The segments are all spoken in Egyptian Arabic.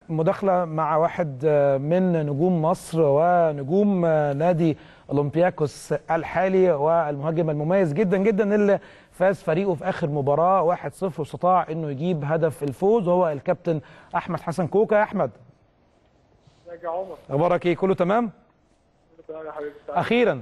مداخله مع واحد من نجوم مصر ونجوم نادي اولمبياكوس الحالي والمهاجم المميز جدا جدا اللي فاز فريقه في اخر مباراه 1-0 واستطاع انه يجيب هدف الفوز وهو الكابتن احمد حسن كوكا يا احمد ازيك يا عمر اخبارك ايه كله تمام يا حبيبي اخيرا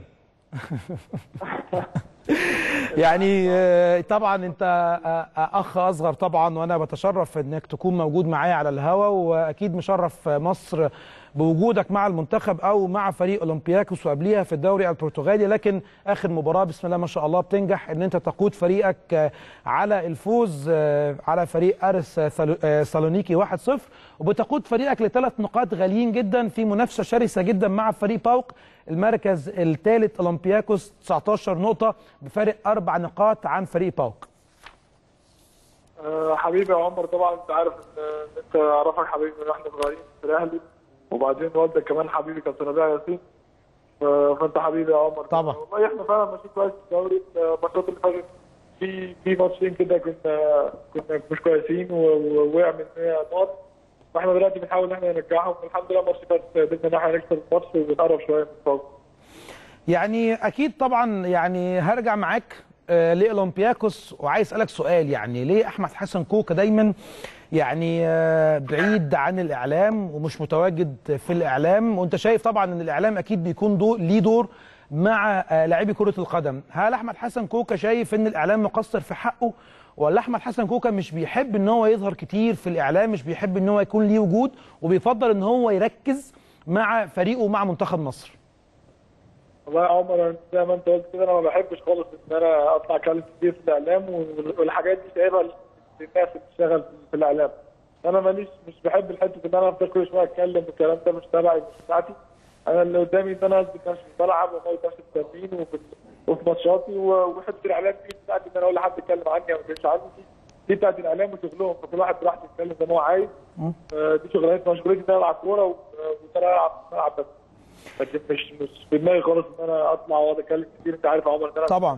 يعني آه، طبعا انت آه، اخ اصغر طبعا وانا بتشرف انك تكون موجود معايا على الهوا واكيد مشرف مصر بوجودك مع المنتخب او مع فريق اولمبياكوس وقبليها في الدوري البرتغالي لكن اخر مباراه بسم الله ما شاء الله بتنجح ان انت تقود فريقك آه، على الفوز آه، على فريق ارس ثالو- آه، سالونيكي 1-0 وبتقود فريقك لثلاث نقاط غاليين جدا في منافسه شرسه جدا مع فريق باوك المركز الثالث اولمبياكوس 19 نقطه بفارق اربع نقاط عن فريق باوك آه، حبيبي يا عمر طبعا انت عارف ان إن انت اعرفك حبيبي من واحنا صغيرين في الاهلي وبعدين والدك كمان حبيبي كابتن ربيع ياسين ف- فانت حبيبي يا عمر طبعا. والله احنا فعلا ماشيين كويس في الدوري آه، الماتشات اللي فاتت في في ماتشين كده كنا كنا مش كويسين و- ووقع مننا نقط واحنا دلوقتي بنحاول ان احنا نرجعهم والحمد لله الماتش فات باذن الله هنكسب الماتش ونقرب شويه من الفوز يعني اكيد طبعا يعني هرجع معاك آه، لاولمبياكوس وعايز اسالك سؤال يعني ليه احمد حسن كوكا دايما يعني آه، بعيد عن الاعلام ومش متواجد في الاعلام وانت شايف طبعا ان الاعلام اكيد بيكون دور ليه دور مع آه، لاعبي كره القدم هل احمد حسن كوكا شايف ان الاعلام مقصر في حقه ولا احمد حسن كوكا مش بيحب ان هو يظهر كتير في الاعلام مش بيحب ان هو يكون ليه وجود وبيفضل ان هو يركز مع فريقه ومع منتخب مصر والله يا عمر أنا زي ما انت قلت كده انا ما بحبش خالص ان انا اطلع اتكلم كتير في الاعلام وال- والحاجات دي سايبها للناس اللي بتشتغل في الاعلام انا ماليش مش بحب الحته ان انا افضل كل شويه اتكلم والكلام ده مش تبعي مش بتاعتي انا اللي قدامي ان انا اثبت نفسي في الملعب واموت نفسي في التمرين وفي وفي ماتشاتي و- وحته الاعلام دي بتاعتي ان انا اقول لحد يتكلم عني او ما يتكلمش عني دي دي بتاعت الاعلام وشغلهم فكل واحد براحته يتكلم زي ما هو عايز آه، دي شغلانتي أنا شغلتي ان انا العب كوره و- وان انا العب العب بس لكن مش مش في دماغي خالص ان انا اطلع واقعد اتكلم كتير انت عارف يا عمر ان انا طبعا.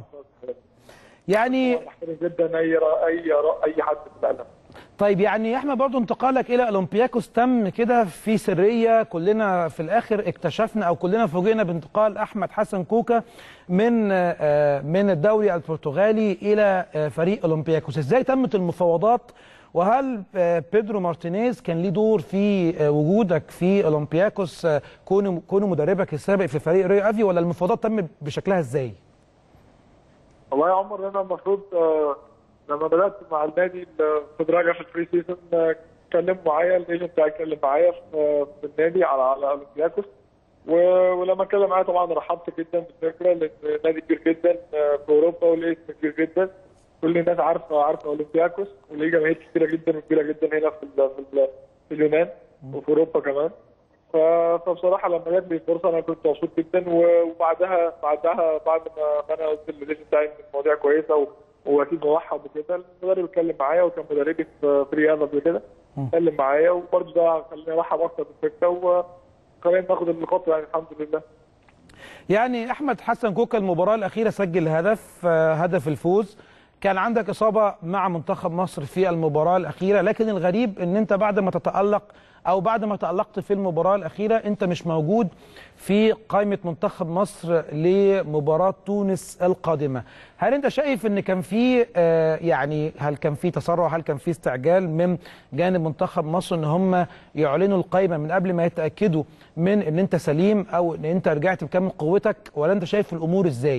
يعني بحترم جدا اي رأ- اي رأ- اي حد في الاعلام طيب يعني يا احمد برضو انتقالك الى اولمبياكوس تم كده في سريه كلنا في الاخر اكتشفنا او كلنا فوجئنا بانتقال احمد حسن كوكا من آه، من الدوري البرتغالي الى آه، فريق اولمبياكوس ازاي تمت المفاوضات وهل آه، بيدرو مارتينيز كان ليه دور في آه، وجودك في اولمبياكوس آه، كونه كونه مدربك السابق في فريق ريو افي ولا المفاوضات تم بشكلها ازاي والله يا عمر انا المفروض آه، لما بدات مع النادي ال- في دراجة في الفري سيزون آه، اتكلم معايا الايجنت بتاعي اتكلم معايا في في النادي على على اولمبياكوس و- ولما اتكلم معايا طبعا رحبت جدا بالفكره لان نادي كبير جدا آه، في اوروبا وليه اسم كبير جدا كل الناس عارفه عارفه اولمبياكوس وليه جماهير كتيره جدا وكبيره جدا هنا في ال- في, ال- في اليونان وفي اوروبا كمان ف- فبصراحه لما جات لي الفرصه انا كنت مبسوط جدا و- وبعدها بعدها بعد ما ما انا قلت للريش بتاعي ان المواضيع كويسه و- واكيد مرحب وكده المدرب اتكلم معايا وكان مدربي في في رياضه قبل كده اتكلم معايا وبرده ده خلاني ارحب اكتر بالفكره وخلينا ناخد الخطوه يعني الحمد لله يعني احمد حسن كوكا المباراه الاخيره سجل هدف آه، هدف الفوز كان عندك اصابه مع منتخب مصر في المباراه الاخيره لكن الغريب ان انت بعد ما تتالق او بعد ما تالقت في المباراه الاخيره انت مش موجود في قائمه منتخب مصر لمباراه تونس القادمه هل انت شايف ان كان في آه، يعني هل كان في تسرع هل كان في استعجال من جانب منتخب مصر ان هم يعلنوا القائمه من قبل ما يتاكدوا من ان انت سليم او ان انت رجعت بكامل قوتك ولا انت شايف الامور ازاي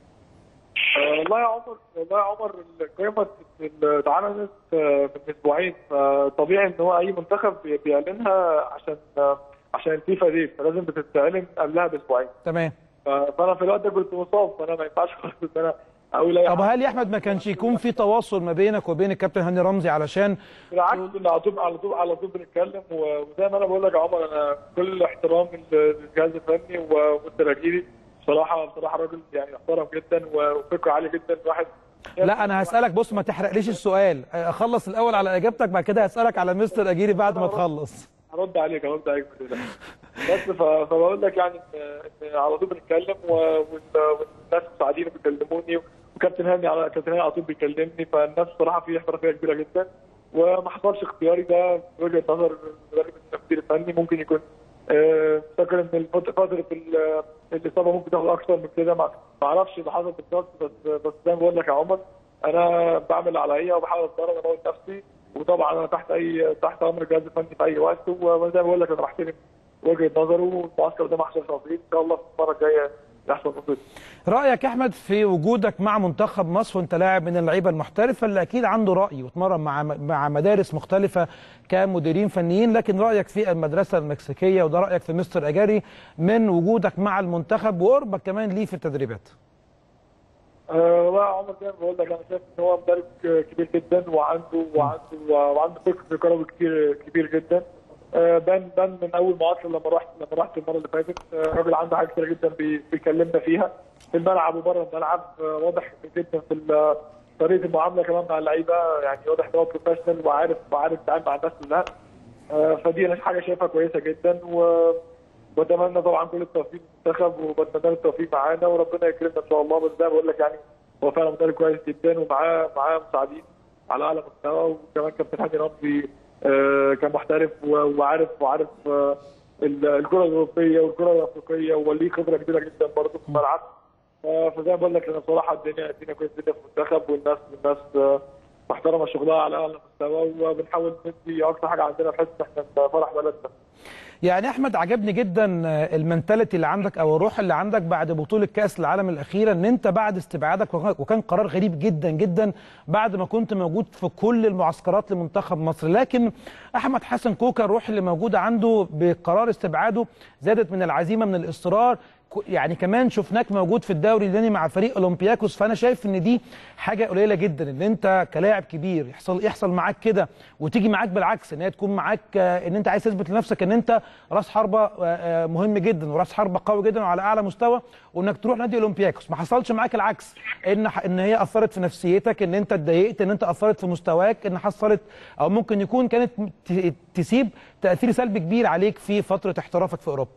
آه، والله يا عمر والله يا عمر القائمه اتعملت آه، من اسبوعين فطبيعي ان هو اي منتخب بي- بيعلنها عشان آه، عشان الفيفا دي فلازم بتتعلن قبلها باسبوعين تمام ف- فانا في الوقت ده كنت مصاب فانا ما ينفعش خالص ان انا اقول اي طب حاجة. هل يا احمد ما كانش يكون في تواصل ما بينك وبين الكابتن هاني رمزي علشان بالعكس كنا على طول على طول على طول بنتكلم و- وزي ما انا بقول لك يا عمر انا كل احترام للجهاز الفني ومستر اجيري بصراحه بصراحه راجل يعني محترم جدا وفكره عالي جدا الواحد لا انا هسالك بص ما تحرقليش السؤال اخلص الاول على اجابتك بعد كده هسالك على مستر اجيري بعد ما تخلص هرد عليك هرد عليك في ده. بس ف- فبقول لك يعني ان إن على طول بنتكلم و- وال- والناس مساعدين بيكلموني وكابتن هاني على كابتن هاني على طول بيكلمني فالناس بصراحه في احترافيه كبيره جدا وما حصلش اختياري ده من وجهه نظر المدرب الفني ممكن يكون آه، فاكر ان الفت- فتره ال- الاصابه ممكن تاخد اكتر من كده ما ما اعرفش اللي حصل بالظبط بس بس زي ما بقول لك يا عمر انا بعمل اللي عليا وبحاول اتدرب اموت نفسي وطبعا انا تحت اي تحت امر الجهاز الفني في اي وقت وزي ما بقول لك انا بحترم وجهه نظره والمعسكر ده ما حصلش نصيب ان شاء الله في المره الجايه يحصل نصيب رايك يا احمد في وجودك مع منتخب مصر وانت لاعب من اللعيبه المحترفه اللي اكيد عنده راي واتمرن مع مع مدارس مختلفه كمديرين فنيين لكن رايك في المدرسه المكسيكيه وده رايك في مستر اجاري من وجودك مع المنتخب وقربك كمان ليه في التدريبات أه لا عمر زي ما بقول لك انا شايف ان هو مدرب كبير جدا وعنده وعنده وعنده فكر كروي كتير كبير جدا أه بان بان من اول معادله لما رحت لما رحت المره اللي فاتت أه الراجل عنده حاجات كتير جدا بي- بيكلمنا فيها في الملعب وبره الملعب أه واضح جدا في ال- طريقه المعامله كمان مع اللعيبه يعني واضح ان هو بروفيشنال وعارف وعارف يتعامل مع الناس كلها أه فدي انا حاجه شايفها كويسه جدا و بتمنى طبعا كل التوفيق للمنتخب وبتمنى له التوفيق معانا وربنا يكرمنا ان شاء الله بس زي ما بقول لك يعني هو فعلا مدرب كويس جدا ومعاه معاه مساعدين على اعلى مستوى وكمان كابتن هاني رمزي آه، كان محترف و- وعارف وعارف آه، ال- الكره الاوروبيه والكره الافريقيه وليه خبره كبيره جدا برضه في الملعب آه، فزي ما بقول لك انا بصراحه الدنيا الدنيا كويسه جدا في المنتخب والناس والناس آه، محترمه شغلها على اعلى مستوى وبنحاول ندي اقصى حاجه عندنا بحيث ان احنا فرح بلدنا يعني احمد عجبني جدا المنتاليتي اللي عندك او الروح اللي عندك بعد بطوله كاس العالم الاخيره ان انت بعد استبعادك وكان قرار غريب جدا جدا بعد ما كنت موجود في كل المعسكرات لمنتخب مصر لكن احمد حسن كوكا الروح اللي موجوده عنده بقرار استبعاده زادت من العزيمه من الاصرار يعني كمان شفناك موجود في الدوري اليوناني مع فريق اولمبياكوس فانا شايف ان دي حاجه قليله جدا ان انت كلاعب كبير يحصل يحصل معاك كده وتيجي معاك بالعكس ان هي تكون معاك آه، ان انت عايز تثبت لنفسك ان انت راس حربه آه، آه، مهم جدا وراس حربه قوي جدا وعلى اعلى مستوى وانك تروح نادي اولمبياكوس ما حصلش معاك العكس ان ان هي اثرت في نفسيتك ان انت اتضايقت ان انت اثرت في مستواك ان حصلت او ممكن يكون كانت ت- تسيب تاثير سلبي كبير عليك في فتره احترافك في اوروبا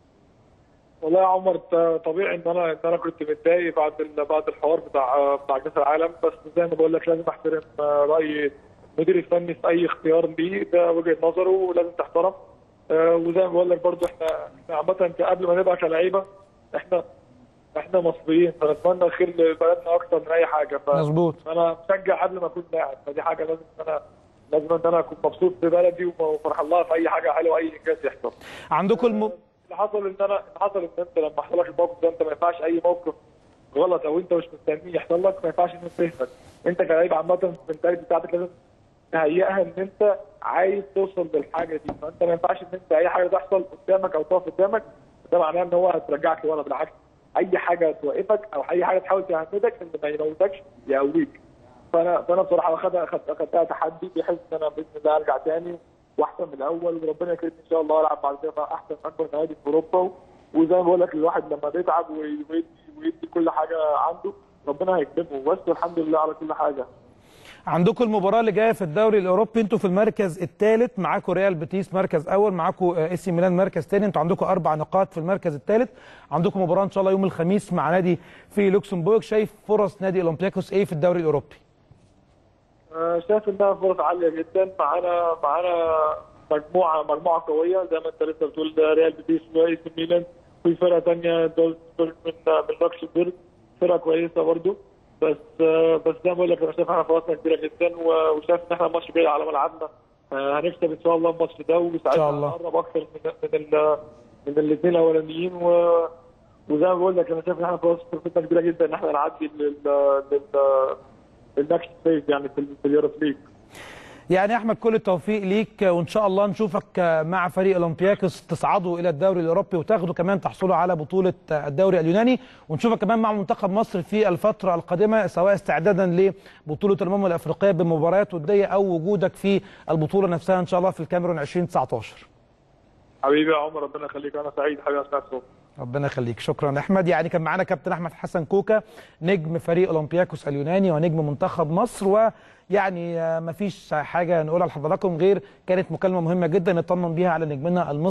والله يا عمر ط- طبيعي ان انا ان انا كنت متضايق بعد ال- بعد الحوار بتاع بتاع كاس العالم بس زي ما بقول لك لازم احترم آه، راي المدير الفني في اي اختيار ليه ده وجهه نظره ولازم تحترم آه، وزي ما بقول لك برضو احنا احنا عامه قبل ما نبقى كلعيبه احنا احنا مصريين فنتمنى الخير لبلدنا اكتر من اي حاجه ف... مظبوط انا مشجع قبل ما اكون لاعب فدي حاجه لازم ان انا لازم ان انا اكون مبسوط ببلدي وفرحان لها في اي حاجه حلوه اي انجاز يحصل عندكم الم... اللي حصل ان انا اللي حصل ان انت لما حصل لك الموقف ده انت ما ينفعش اي موقف غلط او انت مش مستنيه يحصل لك ما ينفعش ان انت تهمل انت كلاعب عامه المنتاليتي بتاعتك لازم تهيئها ان انت عايز توصل للحاجه دي فانت ما ينفعش ان انت اي حاجه تحصل قدامك او تقف قدامك ده معناه ان هو هترجعك لورا بالعكس اي حاجه توقفك او اي حاجه تحاول تهمدك ان ما يموتكش يقويك فانا فانا بصراحه واخدها أخد- اخدتها تحدي بحيث ان انا باذن الله ارجع تاني واحسن من الاول وربنا يكرمني ان شاء الله العب بعد كده مع احسن اكبر نوادي في اوروبا وزي ما بقول لك الواحد لما بيتعب وي- ويدي ويدي كل حاجه عنده ربنا هيكرمه بس الحمد لله على كل حاجه عندكم المباراه اللي جايه في الدوري الاوروبي انتوا في المركز الثالث معاكم ريال بيتيس مركز اول معاكم اي سي ميلان مركز ثاني انتوا عندكم اربع نقاط في المركز الثالث عندكم مباراه ان شاء الله يوم الخميس مع نادي في لوكسمبورغ شايف فرص نادي اولمبياكوس ايه في الدوري الاوروبي آه، شايف انها فرص عاليه جدا معانا معانا مجموعه مجموعه قويه زي ما انت لسه بتقول ده ريال بيتيس واي سي ميلان في فرقه ثانيه دولسبورغ من من لوكسمبورغ فرقه كويسه برضو بس آه، بس زي ما بقول لك انا شايف احنا فرصنا كبيره جدا و- وشايف ان احنا الماتش جاي على ملعبنا آه، هنكسب ان شاء الله الماتش ده وساعتها شاء الله. هنقرب اكتر من من ال- من الاثنين الاولانيين و وزي ما بقول لك انا شايف ان احنا فرص فرصتنا كبيره جدا ان احنا نعدي لل لل للنكست فيز يعني في ال- في اليوروب ليج يعني يا احمد كل التوفيق ليك وان شاء الله نشوفك مع فريق اولمبياكوس تصعدوا الى الدوري الاوروبي وتاخدوا كمان تحصلوا على بطوله الدوري اليوناني ونشوفك كمان مع منتخب مصر في الفتره القادمه سواء استعدادا لبطوله الامم الافريقيه بمباريات وديه او وجودك في البطوله نفسها ان شاء الله في الكاميرون 2019 حبيبي يا عمر ربنا يخليك انا سعيد حبيبي اسمع صوتك ربنا يخليك شكرا احمد يعني كان معانا كابتن احمد حسن كوكا نجم فريق اولمبياكوس اليوناني ونجم منتخب مصر ويعني آه، مفيش حاجه نقولها لحضراتكم غير كانت مكالمه مهمه جدا نطمن بيها على نجمنا المصري